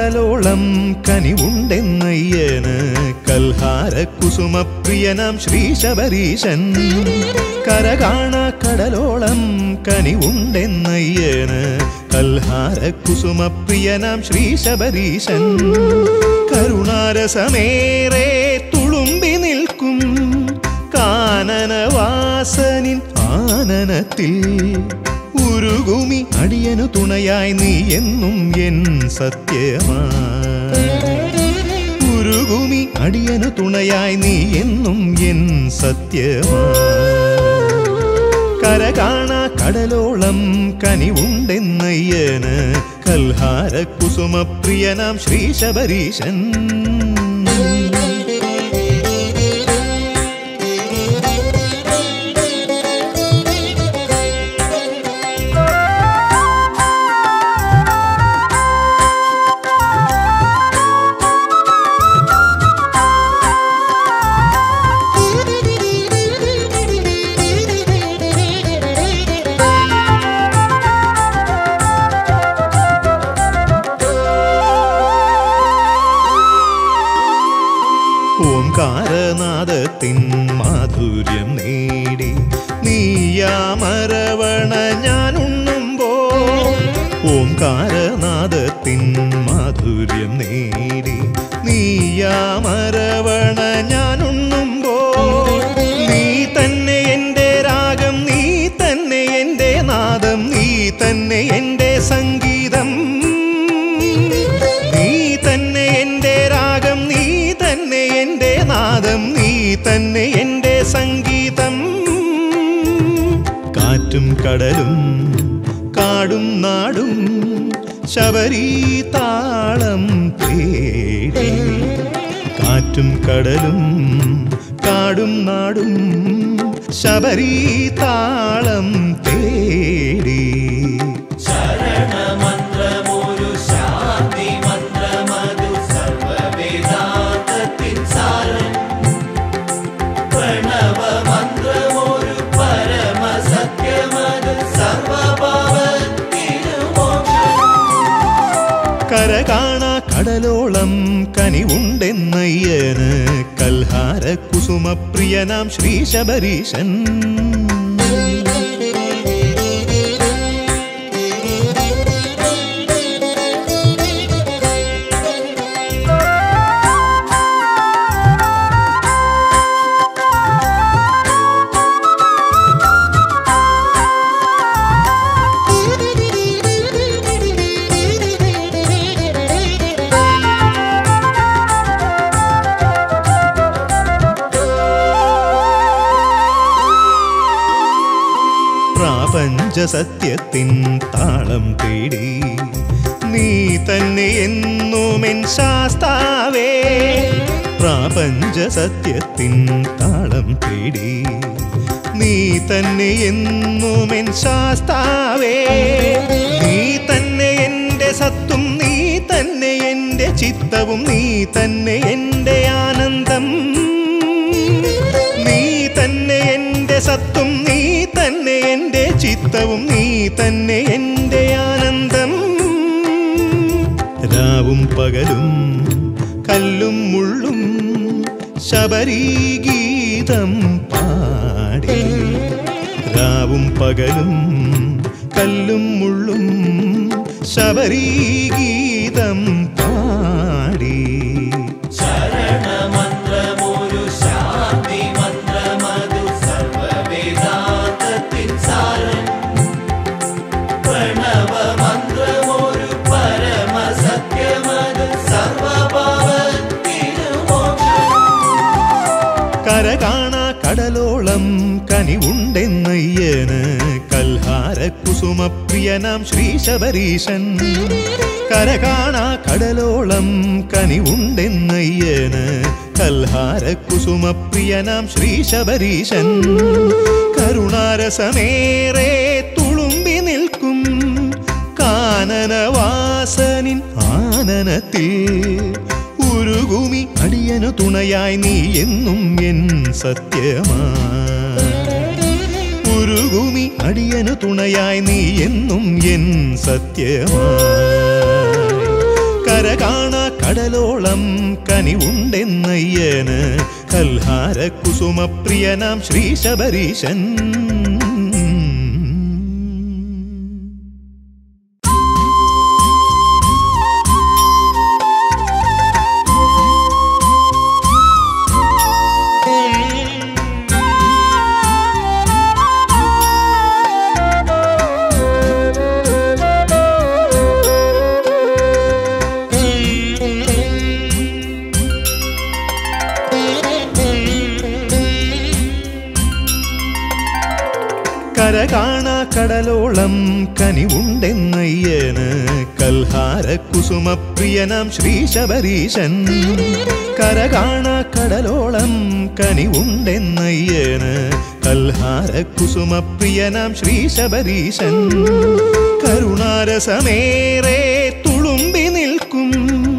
കടലോളം കനിവുണ്ടെന്നയ്യന് കൽഹാര കുസുമപ്രിയനാം ശ്രീ ശബരീശൻ കരകാണ കടലോളം കനിവുണ്ടെന്നയ്യന് കൽഹാര കുസുമപ്രിയനാം ശ്രീ ശബരീശൻ കരുണാരസമേറെ തുളുമ്പി നിൽക്കും കാനനവാസനിൻ ആനനത്തിൽ ഉരുകുമി അടിയനു തുണയായി നീ എന്നും എൻ സത്യമാ ഉരുകുമി അടിയനു തുണയായി നീ എന്നും എൻ സത്യമാ കരകാണ കടലോളം കനിവുണ്ടെന്നയ്യന് കൽഹാര കുസുമപ്രിയനാം ശ്രീ ശബരീശൻ ഓംകാരനാദത്തിൻ മാധുര്യം നേടി നീയാമരവണ ഞാനുണ്ണുമ്പോ ഓംകാരനാദത്തിൻ മാധുര്യം നേടി നീയാമരവണ ഞാനുണ്ണുമ്പോ നീ തന്നെ എൻ്റെ രാഗം നീ തന്നെ എൻ്റെ നാദം നീ തന്നെ എൻ്റെ സംഗീതം നീ തന്നെ എൻ്റെ രാഗം നീ തന്നെ എൻ്റെ നാദം നീ തന്നെ എൻ്റെ സംഗീതം കാറ്റും കടലും കാടും നാടും ശബരീ താളം തേടി കാറ്റും കടലും കാടും നാടും ശബരീ താളം തേടി ശരണമന്ത്രമൊരു ശാന്തി മന്ത്രമതു സർവവേദാന്തത്തിൻ സാരം പ്രണവ മന്ത്രമൊരു പരമസത്യമത് സർവപാപത്തിനു മോക്ഷം കരകാണ കടലോളം കനിവുണ്ടെന്നയ്യന് കൽഹാര കുസുമപ്രിയനാം ശ്രീ ശബരീശൻ പ്രാപഞ്ച സത്യത്തിൻ താളം തേടി നീ തന്നെ എന്നുമെൻ ശാസ്താവേ പ്രാപഞ്ച സത്യത്തിൻ താളം തേടി നീ തന്നെ എന്നുമെൻ ശാസ്താവേ നീ തന്നെ എൻ്റെ സത്തും നീ തന്നെ എൻ്റെ ചിത്തവും നീ തന്നെ എൻ്റെ ആനന്ദം നീ തന്നെ എൻ്റെ സത്തും നീ തന്നെ എൻ്റെ ചിത്തവും നീ തന്നെ എൻ്റെ ആനന്ദം രാവും പകലും കല്ലും മുള്ളും ശബരീ ഗീതം പാടി രാവും പകലും കല്ലും മുള്ളും ശബരീ ഗീതം പാടി ശരണമന്ത്രമൊരു ശാന്തി മന്ത്രമതു സർവവേദാന്തത്തിൻ സാരം പ്രണവ മന്ത്രമൊരു പരമസത്യമത് സർവപാപത്തിനു മോക്ഷം കരകാണ കടലോളം കനിവുണ്ടെന്നയ്യന് കൽഹാര കുസുമപ്രിയനാം ശ്രീ ശബരീശൻ കരകാണ കടലോളം കനിവുണ്ടെന്നയ്യന് കൽഹാര കുസുമപ്രിയനാം ശ്രീ ശബരീശൻ കരുണാരസമേറെ തുളുമ്പി നിൽക്കും കാനനവാസനിൻ ആനനത്തിൽ ഉരുകുമി അടിയനു തുണയായി നീ എന്നും എൻ സത്യമാ ഉരുകുമി അടിയനു തുണയായി നീ എന്നും എൻ സത്യമായി കര കാണാ കടലോളം കനിവുണ്ടെന്നയ്യന് കൽഹാര കുസുമപ്രിയനാം ശ്രീ ശബരീശൻ കര കാണാ കടലോളം കനിവുണ്ടെന്നയ്യന് കൽഹാര കുസുമപ്രിയനാം ശ്രീ ശബരീശൻ കര കാണാ കടലോളം കനിവുണ്ടെന്നയ്യന് കൽഹാര കുസുമപ്രിയനാം ശ്രീ ശബരീശൻ കരുണാരസമേറെ തുളുമ്പി നിൽക്കും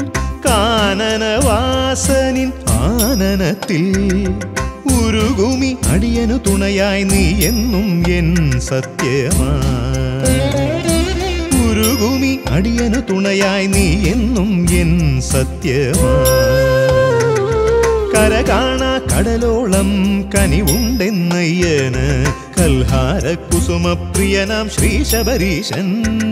കാനനവാസനിൻ ആനനത്തിൽ ഉരുകുമി അടിയനു തുണയായി നീ എന്നും എൻ സത്യമാ ഉരുകുമി അടിയനു തുണയായി നീ എന്നും എൻ സത്യമാ കര കാണാ കടലോളം കനിവുണ്ടെന്നയ്യന് കൽഹാര കുസുമപ്രിയനാം ശ്രീ ശബരീശൻ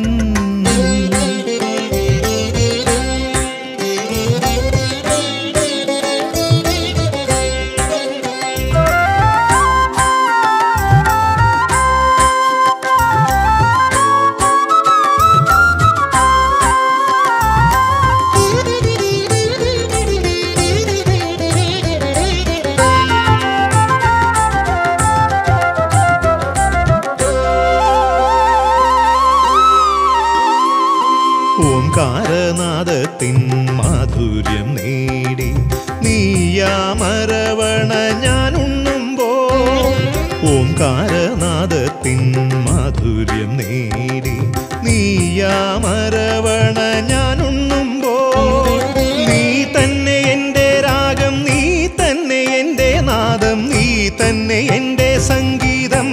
ഓംകാരനാദത്തിൻ മാധുര്യം നേടി നീയാമരവണ ഞാനുണ്ണുമ്പോ ഓംകാരനാദത്തിൻ മാധുര്യം നേടി നീയാമരവണ ഞാനുണ്ണുമ്പോ നീ തന്നെ എൻ്റെ രാഗം നീ തന്നെ എൻ്റെ നാദം നീ തന്നെ എൻ്റെ സംഗീതം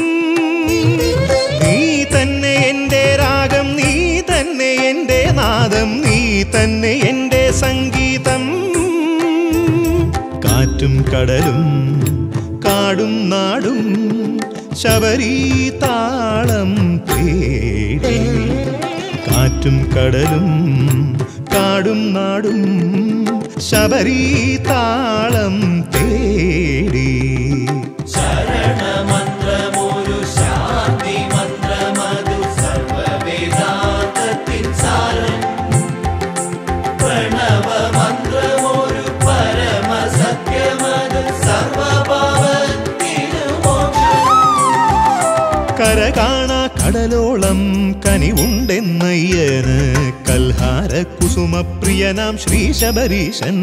നീ തന്നെ എൻ്റെ രാഗം നീ തന്നെ എൻ്റെ നാദം നീ തന്നെ എൻ്റെ സംഗീതം കാറ്റും കടലും കാടും നാടും ശബരീ താളം തേടി കാറ്റും കടലും കാടും നാടും ശബരീ താളം തേടി ശരണമന്ത്രമൊരു ശാന്തി മന്ത്രമതു സർവവേദാന്തത്തിൻ സാരം പ്രണവ മന്ത്രമൊരു പരമസത്യമത് സർവപാപത്തിനു മോക്ഷം കര കാണാ കടലോളം കനിവുണ്ടെന്നയ്യന് കൽഹാര കുസുമപ്രിയനാം ശ്രീ ശബരീശൻ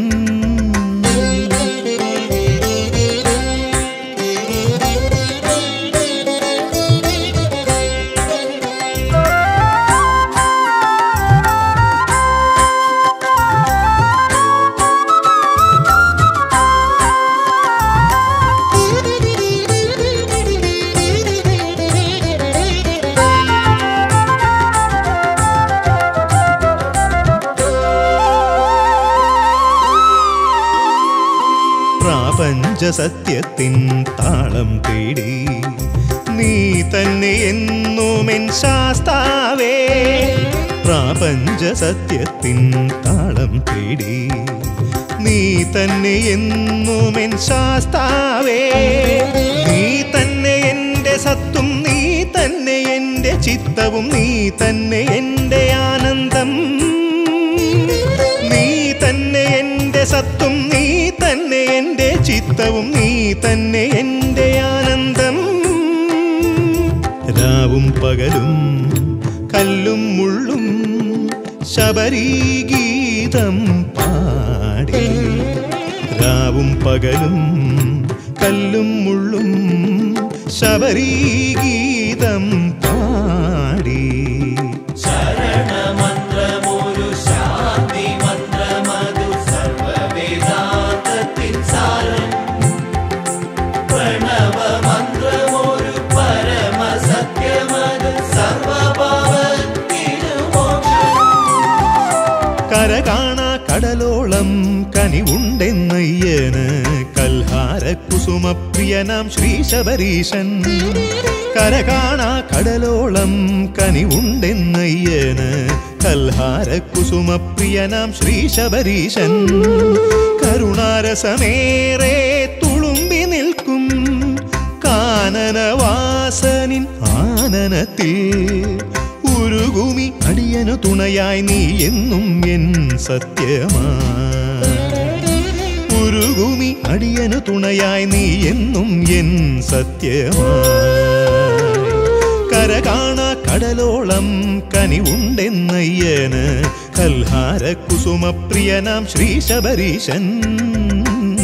പ്രാപഞ്ച സത്യത്തിൻ താളം തേടി നീ തന്നെ എന്നുമെൻ ശാസ്താവേ പ്രാപഞ്ച സത്യത്തിൻ താളം തേടി നീ തന്നെ എന്നുമെൻ ശാസ്താവേ നീ തന്നെ എൻ്റെ സത്തും നീ തന്നെ എൻ്റെ ചിത്തവും നീ തന്നെ എൻ്റെ ആനന്ദം നീ തന്നെ എൻ്റെ സത്തും നീ തന്നെ എൻ്റെ ചിത്തവും നീ തന്നെ എൻ്റെ ആനന്ദം രാവും പകലും കല്ലും മുള്ളും ശബരീ ഗീതം പാടി രാവും പകലും കല്ലും മുള്ളും ശബരീ ഗീതം പാടി ശരണമന്ത്രമൊരു ശാന്തി മന്ത്രമതു സർവവേദാന്തത്തിൻ സാരം പ്രണവ മന്ത്രമൊരു പരമസത്യമത് സർവപാപത്തിനു മോക്ഷം കര കനിവുണ്ടെന്നയ്യന് കൽഹാര കുസുമപ്രിയനാം ശ്രീ ശബരീശൻ കരകാണാ കടലോളം കനിവുണ്ടെന്നയ്യന് കൽഹാര കുസുമപ്രിയനാം ശ്രീ ശബരീശൻ കരുണാരസമേറെ തുളുമ്പി നിൽക്കും കാനനവാസനിൻ ആനനത്തിൽ ഉരുകുമി അടിയനു തുണയായി നീ എന്നും എൻ സത്യമാ ഉരുകുമി അടിയനു തുണയായി നീ എന്നും എൻ സത്യമായി കരകാണ കടലോളം കനിവുണ്ടെന്നയ്യന് കൽഹാര കുസുമപ്രിയനാം ശ്രീ ശബരീശൻ